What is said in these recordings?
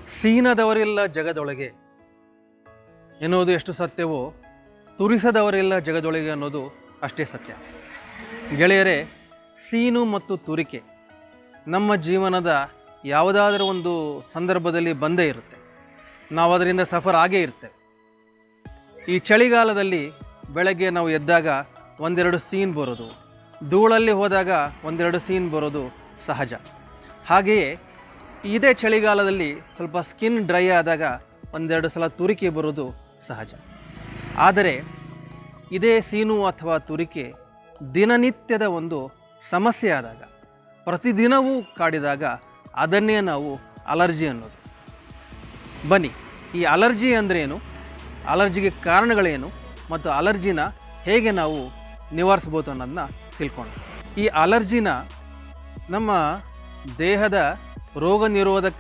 ಸೀನದವರಿಲ್ಲ ಜಗದೊಳಗೆ ಎನ್ನುವುದು ಎಷ್ಟು ಸತ್ಯವೋ ತುರಿಸದವರಿಲ್ಲ ಜಗದೊಳಗೆ ಅನ್ನೋದು ಅಷ್ಟೇ ಸತ್ಯ ಗೆಳೆಯರೇ ಸೀನು ಮತ್ತು ತುರಿಕೆ ನಮ್ಮ ಜೀವನದ ಯಾವುದಾದರೂ ಒಂದು ಸಂದರ್ಭದಲ್ಲಿ ಬಂದೇ ಇರುತ್ತೆ ನಾವು ಅದರಿಂದ ಸಫರ್ ಆಗೇ ಇರ್ತೇವೆ ಈ ಚಳಿಗಾಲದಲ್ಲಿ ಬೆಳಗ್ಗೆ ನಾವು ಎದ್ದಾಗ ಒಂದೆರಡು ಸೀನ್ ಬರೋದು ಧೂಳಲ್ಲಿ ಹೋದಾಗ ಒಂದೆರಡು ಸೀನ್ ಬರೋದು ಸಹಜ ಹಾಗೆಯೇ ಇದೇ ಚಳಿಗಾಲದಲ್ಲಿ ಸ್ವಲ್ಪ ಸ್ಕಿನ್ ಡ್ರೈ ಆದಾಗ ಒಂದೆರಡು ಸಲ ತುರಿಕೆ ಬರೋದು ಸಹಜ ಆದರೆ ಇದೇ ಸೀನು ಅಥವಾ ತುರಿಕೆ ದಿನನಿತ್ಯದ ಒಂದು ಸಮಸ್ಯೆ ಆದಾಗ ಪ್ರತಿದಿನವೂ ಕಾಡಿದಾಗ ಅದನ್ನೇ ನಾವು ಅಲರ್ಜಿ ಅನ್ನೋದು ಬನ್ನಿ ಈ ಅಲರ್ಜಿ ಅಂದ್ರೇನು ಅಲರ್ಜಿಗೆ ಕಾರಣಗಳೇನು ಮತ್ತು ಅಲರ್ಜಿನ ಹೇಗೆ ನಾವು ನಿವಾರಿಸ್ಬೋದು ಅನ್ನೋದನ್ನ ತಿಳ್ಕೊಂಡು ಈ ಅಲರ್ಜಿನ ನಮ್ಮ ದೇಹದ ರೋಗ ನಿರೋಧಕ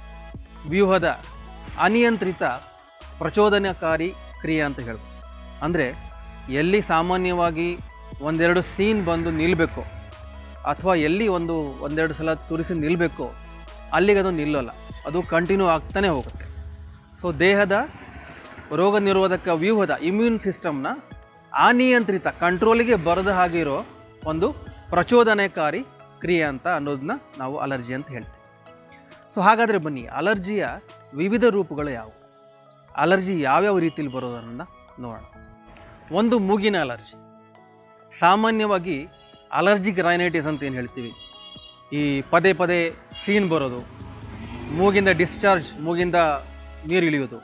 ವ್ಯೂಹದ ಅನಿಯಂತ್ರಿತ ಪ್ರಚೋದನಕಾರಿ ಕ್ರಿಯೆ ಅಂತ ಹೇಳ್ಬೋದು ಅಂದರೆ ಎಲ್ಲಿ ಸಾಮಾನ್ಯವಾಗಿ ಒಂದೆರಡು ಸೀನ್ ಬಂದು ನಿಲ್ಲಬೇಕು ಅಥವಾ ಎಲ್ಲಿ ಒಂದು ಒಂದೆರಡು ಸಲ ತುರಿಸಿ ನಿಲ್ಲಬೇಕು ಅಲ್ಲಿಗೆ ಅದು ನಿಲ್ಲೋಲ್ಲ ಅದು ಕಂಟಿನ್ಯೂ ಆಗ್ತಾನೆ ಹೋಗುತ್ತೆ ಸೊ ದೇಹದ ರೋಗ ನಿರೋಧಕ ವ್ಯೂಹದ ಇಮ್ಯೂನ್ ಸಿಸ್ಟಮ್ನ ಅನಿಯಂತ್ರಿತ ಕಂಟ್ರೋಲಿಗೆ ಬರದ ಹಾಗೆ ಇರೋ ಒಂದು ಪ್ರಚೋದನಕಾರಿ ಕ್ರಿಯೆ ಅಂತ ಅನ್ನೋದನ್ನ ನಾವು ಅಲರ್ಜಿ ಅಂತ ಹೇಳ್ತೀವಿ ಸೊ ಹಾಗಾದರೆ ಬನ್ನಿ ಅಲರ್ಜಿಯ ವಿವಿಧ ರೂಪಗಳು ಯಾವುವು ಅಲರ್ಜಿ ಯಾವ್ಯಾವ ರೀತಿಯಲ್ಲಿ ಬರೋದನ್ನು ನೋಡೋಣ ಒಂದು ಮೂಗಿನ ಅಲರ್ಜಿ ಸಾಮಾನ್ಯವಾಗಿ ಅಲರ್ಜಿಕ್ ರೈನೈಟಿಸ್ ಅಂತ ಏನು ಹೇಳ್ತೀವಿ ಈ ಪದೇ ಪದೇ ಸೀನ್ ಬರೋದು ಮೂಗಿಂದ ಡಿಸ್ಚಾರ್ಜ್ ಮೂಗಿಂದ ನೀರು ಇಳಿಯೋದು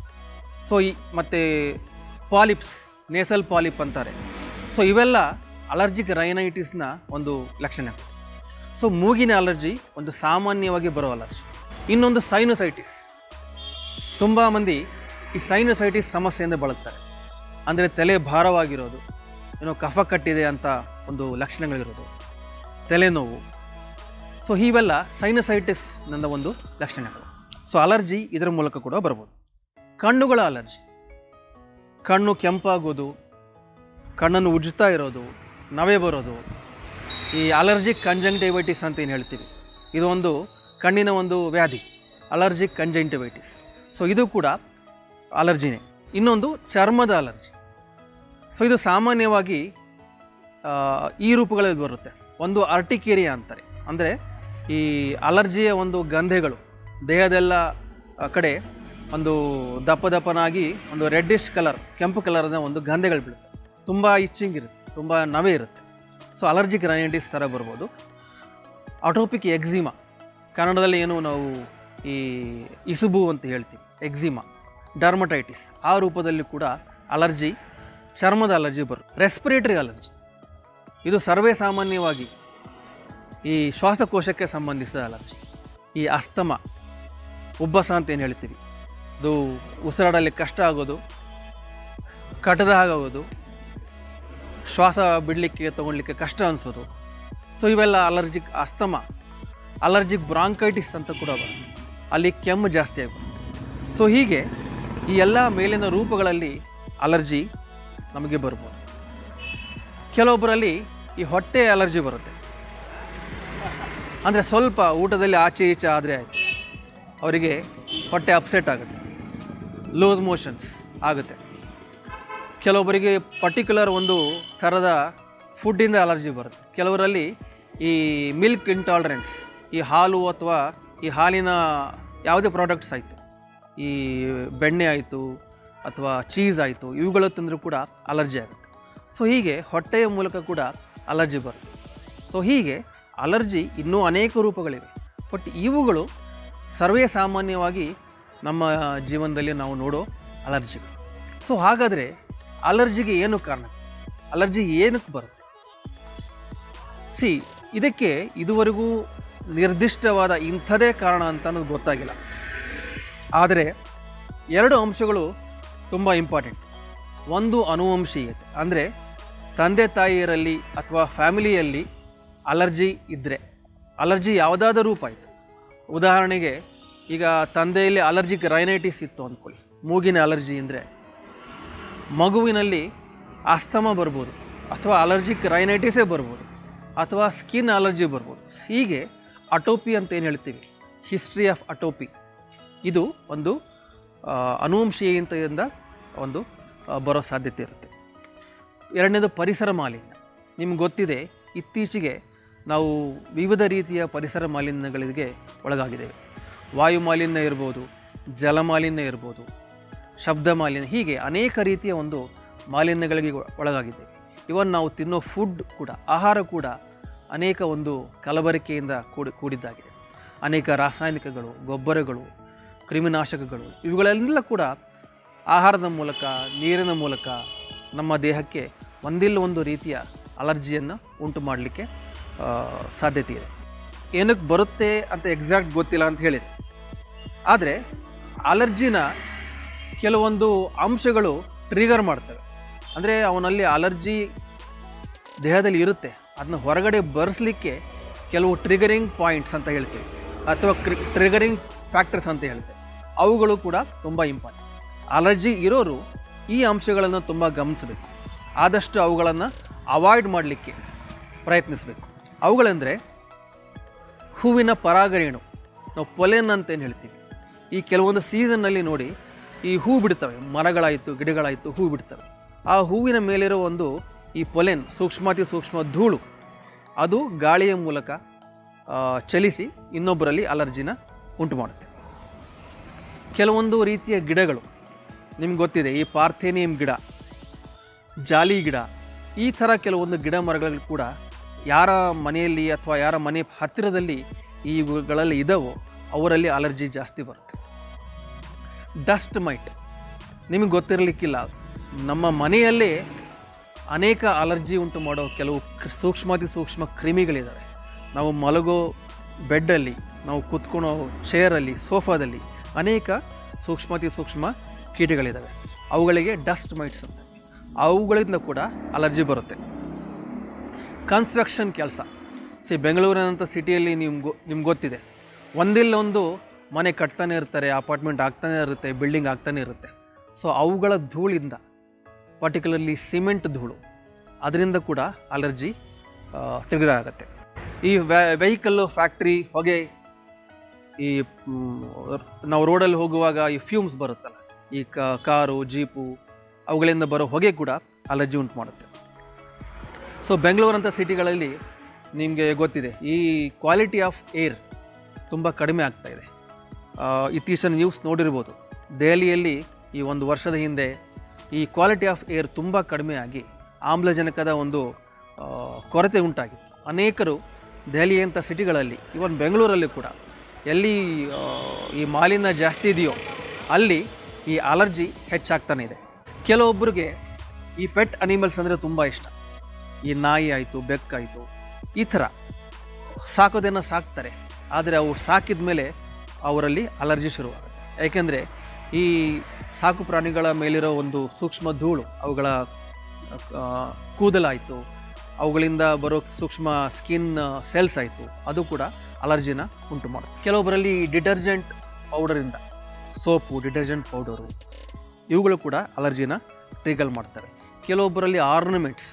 ಸೊ ಈ ಮತ್ತು ಪಾಲಿಪ್ಸ್ ನೇಸಲ್ ಪಾಲಿಪ್ ಅಂತಾರೆ ಸೊ ಇವೆಲ್ಲ ಅಲರ್ಜಿಕ್ ರೈನೈಟಿಸ್ನ ಒಂದು ಲಕ್ಷಣ ಸೊ ಮೂಗಿನ ಅಲರ್ಜಿ ಒಂದು ಸಾಮಾನ್ಯವಾಗಿ ಬರೋ ಅಲರ್ಜಿ ಇನ್ನೊಂದು ಸೈನೋಸೈಟಿಸ್ ತುಂಬ ಮಂದಿ ಈ ಸೈನೋಸೈಟಿಸ್ ಸಮಸ್ಯೆಯಿಂದ ಬಳಲ್ತಾರೆ ಅಂದರೆ ತಲೆ ಭಾರವಾಗಿರೋದು ಏನೋ ಕಫ ಕಟ್ಟಿದೆ ಅಂತ ಒಂದು ಲಕ್ಷಣಗಳಿರೋದು ತಲೆನೋವು ಸೊ ಇವೆಲ್ಲ ಸೈನಸೈಟಿಸ್ ನನ್ನ ಒಂದು ಲಕ್ಷಣಗಳು ಸೊ ಅಲರ್ಜಿ ಇದರ ಮೂಲಕ ಕೂಡ ಬರ್ಬೋದು ಕಣ್ಣುಗಳ ಅಲರ್ಜಿ ಕಣ್ಣು ಕೆಂಪಾಗೋದು ಕಣ್ಣನ್ನು ಉಜ್ಜುತ್ತಾ ಇರೋದು ನವೆ ಬರೋದು ಈ ಅಲರ್ಜಿಕ್ ಕಂಜಂಕ್ಟಿವೈಟಿಸ್ ಅಂತ ಏನು ಹೇಳ್ತೀವಿ ಇದು ಒಂದು ಕಣ್ಣಿನ ಒಂದು ವ್ಯಾಧಿ ಅಲರ್ಜಿಕ್ ಕಂಜಂಕ್ಟಿವೈಟಿಸ್ ಸೊ ಇದು ಕೂಡ ಅಲರ್ಜಿನೇ ಇನ್ನೊಂದು ಚರ್ಮದ ಅಲರ್ಜಿ ಸೊ ಇದು ಸಾಮಾನ್ಯವಾಗಿ ಆ, ಈ ರೂಪಗಳಲ್ಲಿ ಬರುತ್ತೆ ಒಂದು ಅರ್ಟಿಕೇರಿಯಾ ಅಂತಾರೆ ಅಂದರೆ ಈ ಅಲರ್ಜಿಯ ಒಂದು ಗಂಧೆಗಳು ದೇಹದೆಲ್ಲ ಆ, ಕಡೆ ಒಂದು ದಪ್ಪ ದಪ್ಪನಾಗಿ ಒಂದು ರೆಡ್ಡಿಶ್ ಕಲರ್ ಕೆಂಪು ಕಲರ್ನ ಒಂದು ಗಂಧೆಗಳು ಬೀಳುತ್ತೆ ತುಂಬ ಇಚ್ಚಿಂಗ್ ಇರುತ್ತೆ ತುಂಬ ನವೆ ಇರುತ್ತೆ ಸೊ ಅಲರ್ಜಿಕ್ ರೈನೈಟಿಸ್ ಥರ ಬರ್ಬೋದು ಅಟೋಪಿಕ್ ಎಕ್ಸಿಮಾ ಕನ್ನಡದಲ್ಲಿ ಏನು ನಾವು ಈ ಇಸುಬು ಅಂತ ಹೇಳ್ತೀವಿ ಎಕ್ಸಿಮಾ ಡರ್ಮಟೈಟಿಸ್ ಆ ರೂಪದಲ್ಲಿ ಕೂಡ ಅಲರ್ಜಿ ಚರ್ಮದ ಅಲರ್ಜಿ ಬರುತ್ತೆ ರೆಸ್ಪಿರೇಟರಿ ಅಲರ್ಜಿ ಇದು ಸರ್ವೇ ಸಾಮಾನ್ಯವಾಗಿ ಈ ಶ್ವಾಸಕೋಶಕ್ಕೆ ಸಂಬಂಧಿಸಿದ ಅಲರ್ಜಿ ಈ ಅಸ್ತಮ ಉಬ್ಬಸ ಅಂತ ಏನು ಹೇಳ್ತೀವಿ ಅದು ಉಸಿರಾಡಲಿ ಕಷ್ಟ ಆಗೋದು ಕಟ್ಟದ ಹಾಗಾಗೋದು ಶ್ವಾಸ ಬಿಡಲಿಕ್ಕೆ ತೊಗೊಳ್ಲಿಕ್ಕೆ ಕಷ್ಟ ಅನಿಸೋದು ಸೊ ಇವೆಲ್ಲ ಅಲರ್ಜಿಕ್ ಅಸ್ತಮ ಅಲರ್ಜಿಕ್ ಬ್ರಾಂಕೈಟಿಸ್ ಅಂತ ಕೂಡ ಬರುತ್ತೆ ಅಲ್ಲಿ ಕೆಮ್ಮು ಜಾಸ್ತಿ ಆಗುತ್ತೆ ಸೊ ಹೀಗೆ ಈ ಎಲ್ಲ ಮೇಲಿನ ರೂಪಗಳಲ್ಲಿ ಅಲರ್ಜಿ ನಮಗೆ ಬರ್ಬೋದು ಕೆಲವೊಬ್ಬರಲ್ಲಿ ಈ ಹೊಟ್ಟೆ ಅಲರ್ಜಿ ಬರುತ್ತೆ ಅಂದರೆ ಸ್ವಲ್ಪ ಊಟದಲ್ಲಿ ಆಚೆ ಈಚೆ ಆದರೆ ಆಯಿತು ಅವರಿಗೆ ಹೊಟ್ಟೆ ಅಪ್ಸೆಟ್ ಆಗುತ್ತೆ ಲೂಸ್ ಮೋಷನ್ಸ್ ಆಗುತ್ತೆ ಕೆಲವೊಬ್ಬರಿಗೆ ಪರ್ಟಿಕ್ಯುಲರ್ ಒಂದು ಥರದ ಫುಡ್ಡಿಂದ ಅಲರ್ಜಿ ಬರುತ್ತೆ ಕೆಲವರಲ್ಲಿ ಈ ಮಿಲ್ಕ್ ಇಂಟಾಲರೆನ್ಸ್ ಈ ಹಾಲು ಅಥವಾ ಈ ಹಾಲಿನ ಯಾವುದೇ ಪ್ರಾಡಕ್ಟ್ಸ್ ಆಯಿತು ಈ ಬೆಣ್ಣೆ ಆಯಿತು ಅಥವಾ ಚೀಸ್ ಆಯಿತು ಇವುಗಳು ತಂದರೂ ಕೂಡ ಅಲರ್ಜಿ ಆಗುತ್ತೆ ಸೊ ಹೀಗೆ ಹೊಟ್ಟೆಯ ಮೂಲಕ ಕೂಡ ಅಲರ್ಜಿ ಬರುತ್ತೆ ಸೊ ಹೀಗೆ ಅಲರ್ಜಿ ಇನ್ನೂ ಅನೇಕ ರೂಪಗಳಿವೆ ಬಟ್ ಇವುಗಳು ಸರ್ವೇ ಸಾಮಾನ್ಯವಾಗಿ ನಮ್ಮ ಜೀವನದಲ್ಲಿ ನಾವು ನೋಡೋ ಅಲರ್ಜಿಗಳು ಸೊ ಹಾಗಾದರೆ ಅಲರ್ಜಿಗೆ ಏನು ಕಾರಣ ಅಲರ್ಜಿ ಏನಕ್ಕೆ ಬರುತ್ತೆ ಸಿ ಇದಕ್ಕೆ ಇದುವರೆಗೂ ನಿರ್ದಿಷ್ಟವಾದ ಇಂಥದೇ ಕಾರಣ ಅಂತ ಅನ್ನೋದು ಗೊತ್ತಾಗಿಲ್ಲ ಆದರೆ ಎರಡು ಅಂಶಗಳು ತುಂಬ ಇಂಪಾರ್ಟೆಂಟ್ ಒಂದು ಅನುವಂಶೀಯತೆ ಅಂದರೆ ತಂದೆ ತಾಯಿಯರಲ್ಲಿ ಅಥವಾ ಫ್ಯಾಮಿಲಿಯಲ್ಲಿ ಅಲರ್ಜಿ ಇದ್ದರೆ ಅಲರ್ಜಿ ಯಾವುದಾದರೂ ರೂಪ ಆಯಿತು ಉದಾಹರಣೆಗೆ ಈಗ ತಂದೆಯಲ್ಲಿ ಅಲರ್ಜಿಕ್ ರೈನೈಟಿಸ್ ಇತ್ತು ಅಂದ್ಕೊಳ್ಳಿ ಮೂಗಿನ ಅಲರ್ಜಿ ಅಂದರೆ ಮಗುವಿನಲ್ಲಿ ಅಸ್ತಮ ಬರ್ಬೋದು ಅಥವಾ ಅಲರ್ಜಿಕ್ ರೈನೈಟಿಸೇ ಬರ್ಬೋದು ಅಥವಾ ಸ್ಕಿನ್ ಅಲರ್ಜಿ ಬರ್ಬೋದು ಹೀಗೆ ಅಟೋಪಿ ಅಂತ ಏನು ಹೇಳ್ತೀವಿ ಹಿಸ್ಟ್ರಿ ಆಫ್ ಅಟೋಪಿ ಇದು ಒಂದು ಆ, ಅನುವಂಶೀಯತೆಯಿಂದ ಒಂದು ಆ, ಬರೋ ಸಾಧ್ಯತೆ ಇರುತ್ತೆ ಎರಡನೇದು ಪರಿಸರ ಮಾಲಿನ್ಯ ನಿಮ್ಗೆ ಗೊತ್ತಿದೆ ಇತ್ತೀಚೆಗೆ ನಾವು ವಿವಿಧ ರೀತಿಯ ಪರಿಸರ ಮಾಲಿನ್ಯಗಳಿಗೆ ಒಳಗಾಗಿದ್ದೇವೆ ವಾಯು ಮಾಲಿನ್ಯ ಇರ್ಬೋದು ಜಲ ಮಾಲಿನ್ಯ ಇರ್ಬೋದು ಶಬ್ದ ಮಾಲಿನ್ಯ ಹೀಗೆ ಅನೇಕ ರೀತಿಯ ಒಂದು ಮಾಲಿನ್ಯಗಳಿಗೆ ಒಳಗಾಗಿದ್ದೇವೆ ಇವನ್ ನಾವು ತಿನ್ನೋ ಫುಡ್ ಕೂಡ ಆಹಾರ ಕೂಡ ಅನೇಕ ಒಂದು ಕಲಬರಿಕೆಯಿಂದ ಕೂಡಿ ಕೂಡಿದ್ದಾಗಿದೆ ಅನೇಕ ರಾಸಾಯನಿಕಗಳು ಗೊಬ್ಬರಗಳು ಕ್ರಿಮಿನಾಶಕಗಳು ಇವುಗಳೆಲ್ಲ ಕೂಡ ಆಹಾರದ ಮೂಲಕ ನೀರಿನ ಮೂಲಕ ನಮ್ಮ ದೇಹಕ್ಕೆ ಒಂದಿಲ್ಲ ಒಂದು ರೀತಿಯ ಅಲರ್ಜಿಯನ್ನು ಉಂಟು ಮಾಡಲಿಕ್ಕೆ ಆ, ಸಾಧ್ಯತೆ ಇದೆ ಏನಕ್ಕೆ ಬರುತ್ತೆ ಅಂತ ಎಕ್ಸಾಕ್ಟ್ ಗೊತ್ತಿಲ್ಲ ಅಂತ ಹೇಳಿದೆ ಆದರೆ ಅಲರ್ಜಿನ ಕೆಲವೊಂದು ಅಂಶಗಳು ಟ್ರಿಗರ್ ಮಾಡ್ತವೆ ಅಂದರೆ ಅವನಲ್ಲಿ ಅಲರ್ಜಿ ದೇಹದಲ್ಲಿ ಇರುತ್ತೆ ಅದನ್ನ ಹೊರಗಡೆ ಬರೆಸಲಿಕ್ಕೆ ಕೆಲವು ಟ್ರಿಗರಿಂಗ್ ಪಾಯಿಂಟ್ಸ್ ಅಂತ ಹೇಳ್ತೀವಿ ಅಥವಾ ಟ್ರಿಗರಿಂಗ್ ಫ್ಯಾಕ್ಟರ್ಸ್ ಅಂತ ಹೇಳ್ತೇವೆ ಅವುಗಳು ಕೂಡ ತುಂಬ ಇಂಪಾರ್ಟೆಂಟ್ ಅಲರ್ಜಿ ಇರೋರು ಈ ಅಂಶಗಳನ್ನು ತುಂಬ ಗಮನಿಸಬೇಕು ಆದಷ್ಟು ಅವುಗಳನ್ನು ಅವಾಯ್ಡ್ ಮಾಡಲಿಕ್ಕೆ ಪ್ರಯತ್ನಿಸಬೇಕು ಅವುಗಳೆಂದರೆ ಹೂವಿನ ಪರಾಗರೇಣು ನಾವು ಪೊಲೆನ್ ಅಂತೇನು ಹೇಳ್ತೀವಿ ಈ ಕೆಲವೊಂದು ಸೀಸನ್ನಲ್ಲಿ ನೋಡಿ ಈ ಹೂ ಬಿಡ್ತವೆ ಮರಗಳಾಯಿತು ಗಿಡಗಳಾಯಿತು ಹೂ ಬಿಡ್ತವೆ ಆ ಹೂವಿನ ಮೇಲಿರೋ ಒಂದು ಈ ಪೊಲೆನ್ ಸೂಕ್ಷ್ಮಾತಿ ಸೂಕ್ಷ್ಮ ಧೂಳು ಅದು ಗಾಳಿಯ ಮೂಲಕ ಆ, ಚಲಿಸಿ ಇನ್ನೊಬ್ಬರಲ್ಲಿ ಅಲರ್ಜಿನ ಉಂಟು ಮಾಡುತ್ತೆ ಕೆಲವೊಂದು ರೀತಿಯ ಗಿಡಗಳು ನಿಮ್ಗೆ ಗೊತ್ತಿದೆ ಈ ಪಾರ್ಥೇನಿಯಂ ಗಿಡ ಜಾಲಿ ಗಿಡ ಈ ಥರ ಕೆಲವೊಂದು ಗಿಡ ಮರಗಳು ಕೂಡ ಯಾರ ಮನೆಯಲ್ಲಿ ಅಥವಾ ಯಾರ ಮನೆ ಹತ್ತಿರದಲ್ಲಿ ಇವುಗಳಲ್ಲಿ ಇದಾವೋ ಅವರಲ್ಲಿ ಅಲರ್ಜಿ ಜಾಸ್ತಿ ಬರುತ್ತೆ ಡಸ್ಟ್ ಮೈಟ್ ನಿಮಗೆ ಗೊತ್ತಿರಲಿಕ್ಕಿಲ್ಲ ನಮ್ಮ ಮನೆಯಲ್ಲೇ ಅನೇಕ ಅಲರ್ಜಿ ಉಂಟು ಮಾಡೋ ಕೆಲವು ಕ್ರ- ಸೂಕ್ಷ್ಮಾತಿ ಸೂಕ್ಷ್ಮ ಕ್ರಿಮಿಗಳಿದ್ದಾವೆ ನಾವು ಮಲಗೋ ಬೆಡ್ಡಲ್ಲಿ ನಾವು ಕೂತ್ಕೊಳ್ಳೋ ಚೇರಲ್ಲಿ ಸೋಫಾದಲ್ಲಿ ಅನೇಕ ಸೂಕ್ಷ್ಮಾತಿ ಸೂಕ್ಷ್ಮ ಕೀಟಗಳಿದ್ದಾವೆ ಅವುಗಳಿಗೆ ಡಸ್ಟ್ ಮೈಟ್ಸ್ ಅಂತ ಅವುಗಳಿಂದ ಕೂಡ ಅಲರ್ಜಿ ಬರುತ್ತೆ ಕನ್ಸ್ಟ್ರಕ್ಷನ್ ಕೆಲಸ ಸಿ ಬೆಂಗಳೂರಿನಂಥ ಸಿಟಿಯಲ್ಲಿ ನಿಮ್ಗೆ ನಿಮ್ಗೆ ಗೊತ್ತಿದೆ ಒಂದಿಲ್ಲ ಒಂದು ಮನೆ ಕಟ್ತಾನೆ ಇರ್ತಾರೆ ಅಪಾರ್ಟ್ಮೆಂಟ್ ಆಗ್ತಾನೆ ಇರುತ್ತೆ ಬಿಲ್ಡಿಂಗ್ ಆಗ್ತಾನೆ ಇರುತ್ತೆ ಸೊ ಅವುಗಳ ಧೂಳಿಂದ ಪರ್ಟಿಕ್ಯುಲರ್ಲಿ ಸಿಮೆಂಟ್ ಧೂಳು ಅದರಿಂದ ಕೂಡ ಅಲರ್ಜಿ ಟ್ರಿಗರ್ ಆಗುತ್ತೆ ಈ ವೆಹಿಕಲ್ಲು ಫ್ಯಾಕ್ಟ್ರಿ ಹೊಗೆ ಈ ಮ್, ನಾವು ರೋಡಲ್ಲಿ ಹೋಗುವಾಗ ಈ ಫ್ಯೂಮ್ಸ್ ಬರುತ್ತಲ್ಲ ಈ ಕ- ಕಾರು ಜೀಪು ಅವುಗಳಿಂದ ಬರೋ ಹೊಗೆ ಕೂಡ ಅಲರ್ಜಿ ಉಂಟು ಮಾಡುತ್ತೆ ಸೊ ಬೆಂಗಳೂರಂಥ ಸಿಟಿಗಳಲ್ಲಿ ನಿಮಗೆ ಗೊತ್ತಿದೆ ಈ ಕ್ವಾಲಿಟಿ ಆಫ್ ಏರ್ ತುಂಬ ಕಡಿಮೆ ಆಗ್ತಾ ಇದೆ ಆ, ಇತ್ತೀಚಿನ ನ್ಯೂಸ್ ನೋಡಿರ್ಬೋದು ದೆಹಲಿಯಲ್ಲಿ ಈ ಒಂದು ವರ್ಷದ ಹಿಂದೆ ಈ ಕ್ವಾಲಿಟಿ ಆಫ್ ಏರ್ ತುಂಬ ಕಡಿಮೆ ಆಗಿ ಆಮ್ಲಜನಕದ ಒಂದು ಆ, ಕೊರತೆ ಉಂಟಾಗಿತ್ತು ಅನೇಕರು ದೆಹಲಿಯಂಥ ಸಿಟಿಗಳಲ್ಲಿ ಇವನ್ ಬೆಂಗಳೂರಲ್ಲಿ ಕೂಡ ಎಲ್ಲಿ ಆ, ಈ ಮಾಲಿನ್ಯ ಜಾಸ್ತಿ ಇದೆಯೋ ಅಲ್ಲಿ ಈ ಅಲರ್ಜಿ ಹೆಚ್ಚಾಗ್ತಾನೆ ಇದೆ ಕೆಲವೊಬ್ಬರಿಗೆ ಈ ಪೆಟ್ ಅನಿಮಲ್ಸ್ ಅಂದರೆ ತುಂಬ ಇಷ್ಟ ಈ ನಾಯಿ ಆಯಿತು ಬೆಕ್ಕಾಯಿತು ಈ ಥರ ಸಾಕೋದನ್ನು ಸಾಕ್ತಾರೆ ಆದರೆ ಅವು ಸಾಕಿದ ಮೇಲೆ ಅವರಲ್ಲಿ ಅಲರ್ಜಿ ಶುರುವಾಗುತ್ತೆ ಯಾಕೆಂದರೆ ಈ ಸಾಕು ಪ್ರಾಣಿಗಳ ಮೇಲಿರೋ ಒಂದು ಸೂಕ್ಷ್ಮ ಧೂಳು ಅವುಗಳ ಆ, ಕೂದಲಾಯಿತು ಅವುಗಳಿಂದ ಬರೋ ಸೂಕ್ಷ್ಮ ಸ್ಕಿನ್ ಸೆಲ್ಸ್ ಆಯಿತು ಅದು ಕೂಡ ಅಲರ್ಜಿನ ಉಂಟು ಮಾಡುತ್ತೆ ಕೆಲವೊಬ್ಬರಲ್ಲಿ ಡಿಟರ್ಜೆಂಟ್ ಪೌಡರಿಂದ ಸೋಪು ಡಿಟರ್ಜೆಂಟ್ ಪೌಡರು ಇವುಗಳು ಕೂಡ ಅಲರ್ಜಿನ ಟ್ರಿಗಲ್ ಮಾಡ್ತಾರೆ ಕೆಲವೊಬ್ಬರಲ್ಲಿ ಆರ್ನಮೆಂಟ್ಸ್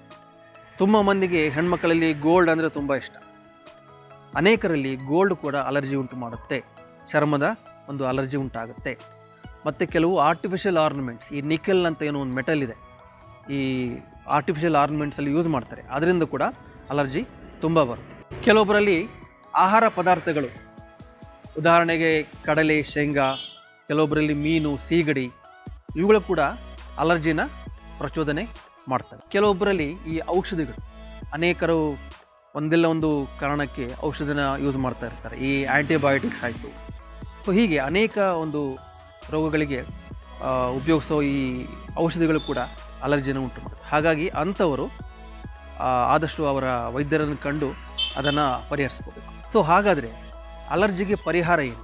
ತುಂಬ ಮಂದಿಗೆ ಹೆಣ್ಮಕ್ಕಳಲ್ಲಿ ಗೋಲ್ಡ್ ಅಂದರೆ ತುಂಬ ಇಷ್ಟ ಅನೇಕರಲ್ಲಿ ಗೋಲ್ಡ್ ಕೂಡ ಅಲರ್ಜಿ ಉಂಟು ಮಾಡುತ್ತೆ ಚರ್ಮದ ಒಂದು ಅಲರ್ಜಿ ಉಂಟಾಗುತ್ತೆ ಮತ್ತು ಕೆಲವು ಆರ್ಟಿಫಿಷಿಯಲ್ ಆರ್ನಮೆಂಟ್ಸ್ ಈ ನಿಕೆಲ್ ಅಂತ ಏನೋ ಒಂದು ಮೆಟಲ್ ಇದೆ ಈ ಆರ್ಟಿಫಿಷಿಯಲ್ ಆರ್ನಮೆಂಟ್ಸಲ್ಲಿ ಯೂಸ್ ಮಾಡ್ತಾರೆ ಅದರಿಂದ ಕೂಡ ಅಲರ್ಜಿ ತುಂಬ ಬರುತ್ತೆ ಕೆಲವೊಬ್ಬರಲ್ಲಿ ಆಹಾರ ಪದಾರ್ಥಗಳು ಉದಾಹರಣೆಗೆ ಕಡಲೆ ಶೇಂಗಾ ಕೆಲವೊಬ್ಬರಲ್ಲಿ ಮೀನು ಸೀಗಡಿ ಇವುಗಳು ಕೂಡ ಅಲರ್ಜಿನ ಪ್ರಚೋದನೆ ಮಾಡ್ತವೆ ಕೆಲವೊಬ್ಬರಲ್ಲಿ ಈ ಔಷಧಿಗಳು ಅನೇಕರು ಒಂದಿಲ್ಲ ಒಂದು ಕಾರಣಕ್ಕೆ ಔಷಧಿನ ಯೂಸ್ ಮಾಡ್ತಾ ಇರ್ತಾರೆ ಈ ಆ್ಯಂಟಿಬಯೋಟಿಕ್ಸ್ ಆಯಿತು ಸೊ ಹೀಗೆ ಅನೇಕ ಒಂದು ರೋಗಗಳಿಗೆ ಆ, ಉಪಯೋಗಿಸೋ ಈ ಔಷಧಿಗಳು ಕೂಡ ಅಲರ್ಜಿನ ಉಂಟು ಮಾಡುತ್ತೆ ಹಾಗಾಗಿ ಅಂಥವರು ಆ, ಆದಷ್ಟು ಅವರ ವೈದ್ಯರನ್ನು ಕಂಡು ಅದನ್ನು ಪರಿಹರಿಸ್ಕೋಬೇಕು ಸೊ ಹಾಗಾದರೆ ಅಲರ್ಜಿಗೆ ಪರಿಹಾರ ಏನು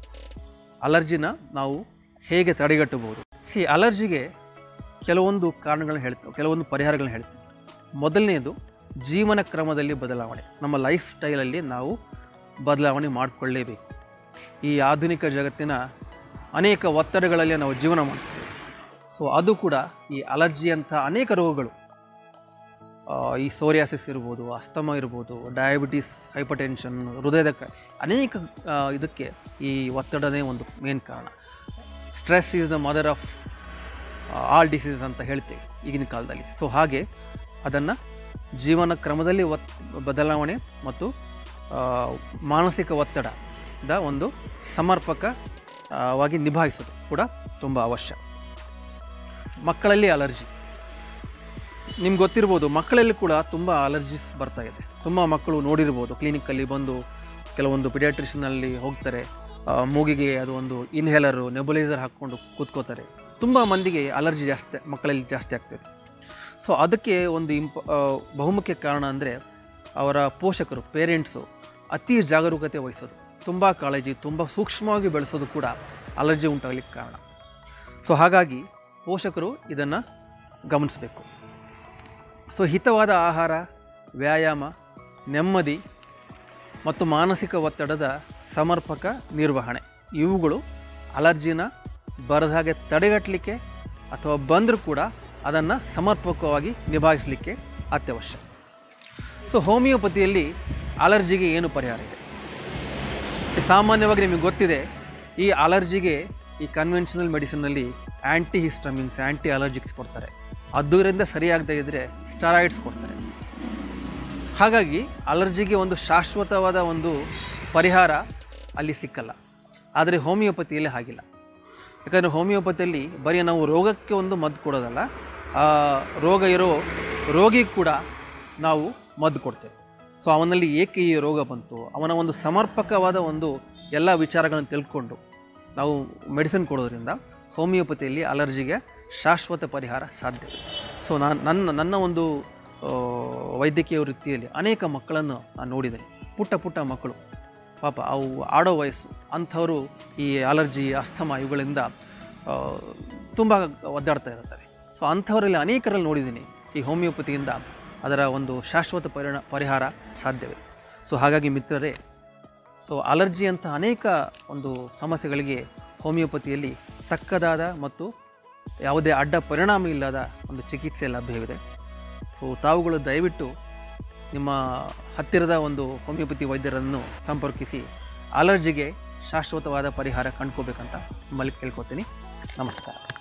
ಅಲರ್ಜಿನ ನಾವು ಹೇಗೆ ತಡೆಗಟ್ಟಬಹುದು ಸಿ ಅಲರ್ಜಿಗೆ ಕೆಲವೊಂದು ಕಾರಣಗಳನ್ನ ಹೇಳ್ತೀವಿ ಕೆಲವೊಂದು ಪರಿಹಾರಗಳನ್ನ ಹೇಳ್ತೀವಿ ಮೊದಲನೆಯದು ಜೀವನ ಕ್ರಮದಲ್ಲಿ ಬದಲಾವಣೆ ನಮ್ಮ ಲೈಫ್ ಸ್ಟೈಲಲ್ಲಿ ನಾವು ಬದಲಾವಣೆ ಮಾಡಿಕೊಳ್ಳೇಬೇಕು ಈ ಆಧುನಿಕ ಜಗತ್ತಿನ ಅನೇಕ ಒತ್ತಡಗಳಲ್ಲಿ ನಾವು ಜೀವನ ಮಾಡ್ತೀವಿ ಸೊ ಅದು ಕೂಡ ಈ ಅಲರ್ಜಿ ಅಂತ ಅನೇಕ ರೋಗಗಳು ಆ, ಈ ಸೋರಿಯಾಸಿಸ್ ಇರ್ಬೋದು ಅಸ್ತಮ ಇರ್ಬೋದು ಡಯಾಬಿಟಿಸ್ ಹೈಪರ್ಟೆನ್ಷನ್ ಹೃದಯದ ಕ ಅನೇಕ ಆ, ಇದಕ್ಕೆ ಈ ಒತ್ತಡನೇ ಒಂದು ಮೇನ್ ಕಾರಣ stress is the mother of all disease ಅಂತ ಹೇಳ್ತೇವೆ ಈಗಿನ ಕಾಲದಲ್ಲಿ ಸೊ ಹಾಗೆ ಅದನ್ನು ಜೀವನ ಕ್ರಮದಲ್ಲಿ ಒತ್ ಬದಲಾವಣೆ ಮತ್ತು ಆ, ಮಾನಸಿಕ ಒತ್ತಡದ ಒಂದು ಸಮರ್ಪಕವಾಗಿ ನಿಭಾಯಿಸೋದು ಕೂಡ ತುಂಬ ಅವಶ್ಯ ಮಕ್ಕಳಲ್ಲಿ ಅಲರ್ಜಿ ನಿಮ್ಗೆ ಗೊತ್ತಿರ್ಬೋದು ಮಕ್ಕಳಲ್ಲಿ ಕೂಡ ತುಂಬ ಅಲರ್ಜಿಸ್ ಬರ್ತಾ ಇದೆ ತುಂಬ ಮಕ್ಕಳು ನೋಡಿರ್ಬೋದು ಕ್ಲಿನಿಕ್ಕಲ್ಲಿ ಬಂದು ಕೆಲವೊಂದು ಪಿಡಿಯಾಟ್ರಿಷನಲ್ಲಿ ಹೋಗ್ತಾರೆ ಆ, ಮೂಗಿಗೆ ಅದು ಒಂದು ಇನ್ಹೇಲರು ನೆಬುಲೈಸರ್ ಹಾಕ್ಕೊಂಡು ಕೂತ್ಕೋತಾರೆ ತುಂಬ ಮಂದಿಗೆ ಅಲರ್ಜಿ ಜಾಸ್ತಿ ಮಕ್ಕಳಲ್ಲಿ ಜಾಸ್ತಿ ಆಗ್ತದೆ ಸೊ ಅದಕ್ಕೆ ಒಂದು ಇಂಪ ಆ, ಬಹುಮುಖ್ಯ ಕಾರಣ ಅಂದರೆ ಅವರ ಪೋಷಕರು ಪೇರೆಂಟ್ಸು ಅತಿ ಜಾಗರೂಕತೆ ವಹಿಸೋದು ತುಂಬ ಕಾಳಜಿ ತುಂಬ ಸೂಕ್ಷ್ಮವಾಗಿ ಬೆಳೆಸೋದು ಕೂಡ ಅಲರ್ಜಿ ಉಂಟಾಗಲಿಕ್ಕೆ ಕಾರಣ ಸೊ ಹಾಗಾಗಿ ಪೋಷಕರು ಇದನ್ನು ಗಮನಿಸಬೇಕು ಸೊ ಹಿತವಾದ ಆಹಾರ ವ್ಯಾಯಾಮ ನೆಮ್ಮದಿ ಮತ್ತು ಮಾನಸಿಕ ಒತ್ತಡದ ಸಮರ್ಪಕ ನಿರ್ವಹಣೆ ಇವುಗಳು ಅಲರ್ಜಿನ ಬರದ ಹಾಗೆ ತಡೆಗಟ್ಟಲಿಕ್ಕೆ ಅಥವಾ ಬಂದರೂ ಕೂಡ ಅದನ್ನು ಸಮರ್ಪಕವಾಗಿ ನಿಭಾಯಿಸಲಿಕ್ಕೆ ಅತ್ಯವಶ್ಯ ಸೊ ಹೋಮಿಯೋಪತಿಯಲ್ಲಿ ಅಲರ್ಜಿಗೆ ಏನು ಪರಿಹಾರ ಇದೆ ಸೊ ಸಾಮಾನ್ಯವಾಗಿ ನಿಮಗೆ ಗೊತ್ತಿದೆ ಈ ಅಲರ್ಜಿಗೆ ಈ ಕನ್ವೆನ್ಷನಲ್ ಮೆಡಿಸಿನಲ್ಲಿ ಆ್ಯಂಟಿ ಹಿಸ್ಟಮಿನ್ಸ್ ಆ್ಯಂಟಿ ಅಲರ್ಜಿಕ್ಸ್ ಕೊಡ್ತಾರೆ ಅದರಿಂದ ಸರಿಯಾಗದೇ ಇದ್ದರೆ ಸ್ಟರಾಯ್ಡ್ಸ್ ಕೊಡ್ತಾರೆ ಹಾಗಾಗಿ ಅಲರ್ಜಿಗೆ ಒಂದು ಶಾಶ್ವತವಾದ ಒಂದು ಪರಿಹಾರ ಅಲ್ಲಿ ಸಿಕ್ಕಲ್ಲ ಆದರೆ ಹೋಮಿಯೋಪತಿಯಲ್ಲಿ ಹಾಗಿಲ್ಲ ಯಾಕಂದರೆ ಹೋಮಿಯೋಪತಿಯಲ್ಲಿ ಬರೀ ನಾವು ರೋಗಕ್ಕೆ ಒಂದು ಮದ್ದು ಕೊಡೋದಲ್ಲ ಆ ರೋಗ ಇರೋ ರೋಗಿಗೆ ಕೂಡ ನಾವು ಮದ್ದು ಕೊಡ್ತೇವೆ ಸೊ ಅವನಲ್ಲಿ ಏಕೆ ಈ ರೋಗ ಬಂತು ಅವನ ಒಂದು ಸಮರ್ಪಕವಾದ ಒಂದು ಎಲ್ಲ ವಿಚಾರಗಳನ್ನು ತಿಳ್ಕೊಂಡು ನಾವು ಮೆಡಿಸಿನ್ ಕೊಡೋದ್ರಿಂದ ಹೋಮಿಯೋಪತಿಯಲ್ಲಿ ಅಲರ್ಜಿಗೆ ಶಾಶ್ವತ ಪರಿಹಾರ ಸಾಧ್ಯ ಸೊ ನಾನು ನನ್ನ ನನ್ನ ಒಂದು ಆ, ವೈದ್ಯಕೀಯ ವೃತ್ತಿಯಲ್ಲಿ ಅನೇಕ ಮಕ್ಕಳನ್ನು ನಾನು ನೋಡಿದ್ದೇನೆ ಪುಟ್ಟ ಪುಟ್ಟ ಮಕ್ಕಳು ಪಾಪ ಅವು ಆಡೋ ವಯಸ್ಸು ಅಂಥವರು ಈ ಅಲರ್ಜಿ ಅಸ್ತಮ ಇವುಗಳಿಂದ ತುಂಬ ಒದ್ದಾಡ್ತಾ ಇರ್ತಾರೆ ಸೊ ಅಂಥವರಲ್ಲಿ ಅನೇಕರಲ್ಲಿ ನೋಡಿದ್ದೀನಿ ಈ ಹೋಮಿಯೋಪತಿಯಿಂದ ಅದರ ಒಂದು ಶಾಶ್ವತ ಪರಿಣ ಪರಿಹಾರ ಸಾಧ್ಯವಿದೆ ಸೊ ಹಾಗಾಗಿ ಮಿತ್ರರೇ ಸೊ ಅಲರ್ಜಿ ಅಂತ ಅನೇಕ ಒಂದು ಸಮಸ್ಯೆಗಳಿಗೆ ಹೋಮಿಯೋಪತಿಯಲ್ಲಿ ತಕ್ಕದಾದ ಮತ್ತು ಯಾವುದೇ ಅಡ್ಡ ಪರಿಣಾಮ ಇಲ್ಲದ ಒಂದು ಚಿಕಿತ್ಸೆ ಲಭ್ಯವಿದೆ ಸೊ ತಾವುಗಳು ದಯವಿಟ್ಟು ನಿಮ್ಮ ಹತ್ತಿರದ ಒಂದು ಹೋಮಿಯೋಪತಿ ವೈದ್ಯರನ್ನು ಸಂಪರ್ಕಿಸಿ ಅಲರ್ಜಿಗೆ ಶಾಶ್ವತವಾದ ಪರಿಹಾರ ಕಂಡ್ಕೋಬೇಕಂತ ನಿಮ್ಮಲ್ಲಿ ಕೇಳ್ಕೊತೀನಿ ನಮಸ್ಕಾರ